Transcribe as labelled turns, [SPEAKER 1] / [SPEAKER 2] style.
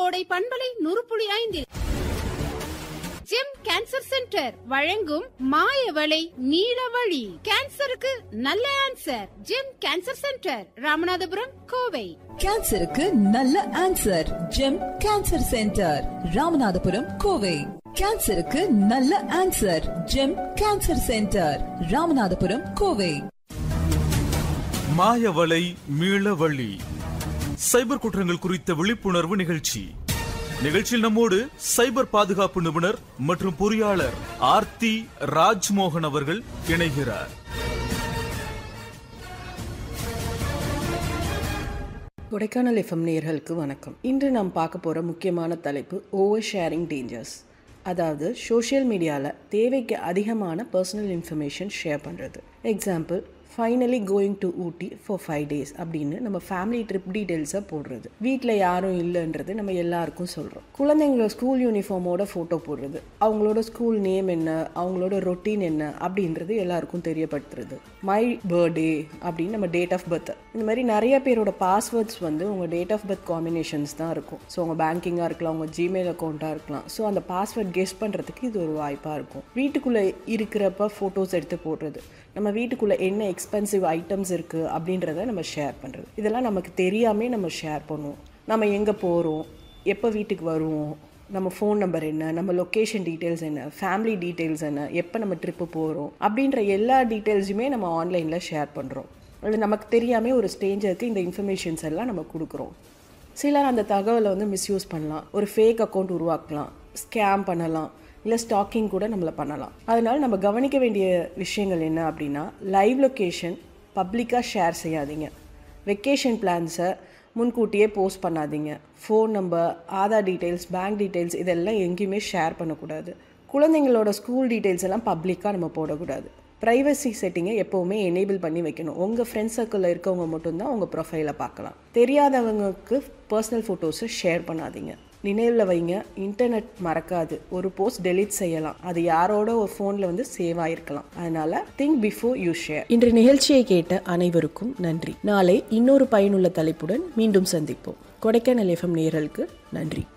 [SPEAKER 1] கோடை பண்பலை நுறுப்புளி ஐந்தில் ஜெம் கேன்சர் சென்டர் வழங்கும் மாயவளை நீலவழி கேன்சருக்கு நல்ல answer Gem Cancer Centre Ramanathapuram Kovai
[SPEAKER 2] கேன்சருக்கு நல்ல answer Gem Cancer Centre Ramanathapuram Kovai கேன்சருக்கு நல்ல answer Gem Cancer Centre Ramanathapuram Kovai
[SPEAKER 3] மாயவலை மீளவழி சைபர் குற்றங்கள் குறித்த விழிப்புணர்வு நிகழ்ச்சி நிகழ்ச்சியில் நம்மோடு சைபர் பாதுகாப்பு நிபுணர் மற்றும் பொறியாளர் ஆர்த்தி ராஜ்மோகன் அவர்கள் இணைகிறார்
[SPEAKER 4] கொடைக்கானல் எஃப்எம் நேயர்களுக்கு வணக்கம் இன்று நாம் பார்க்க போகிற முக்கியமான தலைப்பு ஓவர் ஷேரிங் டேஞ்சர்ஸ் அதாவது சோஷியல் மீடியாவில் தேவைக்கு அதிகமான பர்சனல் இன்ஃபர்மேஷன் ஷேர் பண்ணுறது example finally going to Ooty for five days அப்படின்னு நம்ம ஃபேமிலி ட்ரிப் டீட்டெயில்ஸை போடுறது வீட்டில் யாரும் இல்லைன்றது நம்ம எல்லாருக்கும் சொல்கிறோம் குழந்தைங்களோட ஸ்கூல் யூனிஃபார்மோட ஃபோட்டோ போடுறது அவங்களோட ஸ்கூல் நேம் என்ன அவங்களோட ரொட்டீன் என்ன அப்படின்றது எல்லாருக்கும் தெரியப்படுத்துறது மை பர்த்டே அப்படின்னு நம்ம டேட் ஆஃப் பர்த் இந்த மாதிரி நிறைய பேரோட பாஸ்வேர்ட்ஸ் வந்து உங்கள் டேட் ஆஃப் பர்த் காம்பினேஷன்ஸ் தான் இருக்கும் ஸோ உங்கள் பேங்கிங்காக இருக்கலாம் உங்கள் ஜிமெயில் அக்கௌண்ட்டாக இருக்கலாம் ஸோ அந்த பாஸ்வேர்ட் கெஸ் பண்ணுறதுக்கு இது ஒரு வாய்ப்பாக இருக்கும் வீட்டுக்குள்ளே இருக்கிறப்ப ஃபோட்டோஸ் எடுத்து போடுறது நம்ம வீட்டுக்குள்ளே என்ன எக்ஸ்பென்சிவ் ஐட்டம்ஸ் இருக்குது அப்படின்றத நம்ம ஷேர் பண்ணுறது இதெல்லாம் நமக்கு தெரியாமே நம்ம ஷேர் பண்ணுவோம் நம்ம எங்கே போகிறோம் எப்போ வீட்டுக்கு வருவோம் நம்ம ஃபோன் நம்பர் என்ன நம்ம லொக்கேஷன் டீட்டெயில்ஸ் என்ன ஃபேமிலி டீட்டெயில்ஸ் என்ன எப்போ நம்ம ட்ரிப்பு போகிறோம் அப்படின்ற எல்லா டீட்டெயில்ஸுமே நம்ம ஆன்லைனில் ஷேர் பண்ணுறோம் அது நமக்கு தெரியாமல் ஒரு ஸ்டேஞ்சருக்கு இந்த இன்ஃபர்மேஷன்ஸ் எல்லாம் நம்ம கொடுக்குறோம் சிலர் அந்த தகவலை வந்து மிஸ்யூஸ் பண்ணலாம் ஒரு ஃபேக் அக்கௌண்ட் உருவாக்கலாம் ஸ்கேம் பண்ணலாம் இல்லை ஸ்டாக்கிங் கூட நம்மளை பண்ணலாம் அதனால நம்ம கவனிக்க வேண்டிய விஷயங்கள் என்ன அப்படின்னா லைவ் லொக்கேஷன் பப்ளிக்காக ஷேர் செய்யாதீங்க வெக்கேஷன் பிளான்ஸை முன்கூட்டியே போஸ்ட் பண்ணாதீங்க phone number Aadhaar details bank details இதெல்லாம் எங்கேயுமே ஷேர் பண்ணக்கூடாது குழந்தைங்களோட ஸ்கூல் டீட்டெயில்ஸ் எல்லாம் பப்ளிக்காக நம்ம போடக்கூடாது ப்ரைவசி செட்டிங்கை எப்போவுமே எனேபிள் பண்ணி வைக்கணும் உங்கள் ஃப்ரெண்ட்ஸ் சர்க்கிளில் இருக்கவங்க மட்டும்தான் உங்கள் ப்ரொஃபைலை பார்க்கலாம் தெரியாதவங்களுக்கு பர்சனல் ஃபோட்டோஸை ஷேர் பண்ணாதீங்க நினைவில் வைங்க இன்டர்நெட் மறக்காது ஒரு போஸ்ட் டெலீட் செய்யலாம் அது யாரோட ஒரு ஃபோனில் வந்து சேவ் ஆயிருக்கலாம் அதனால திங்க் பிஃபோர் யூ ஷேர் இன்று நிகழ்ச்சியை கேட்ட அனைவருக்கும் நன்றி நாளை இன்னொரு பயனுள்ள தலைப்புடன் மீண்டும் சந்திப்போம் கொடைக்கானல் எஃப்எம் நேயர்களுக்கு நன்றி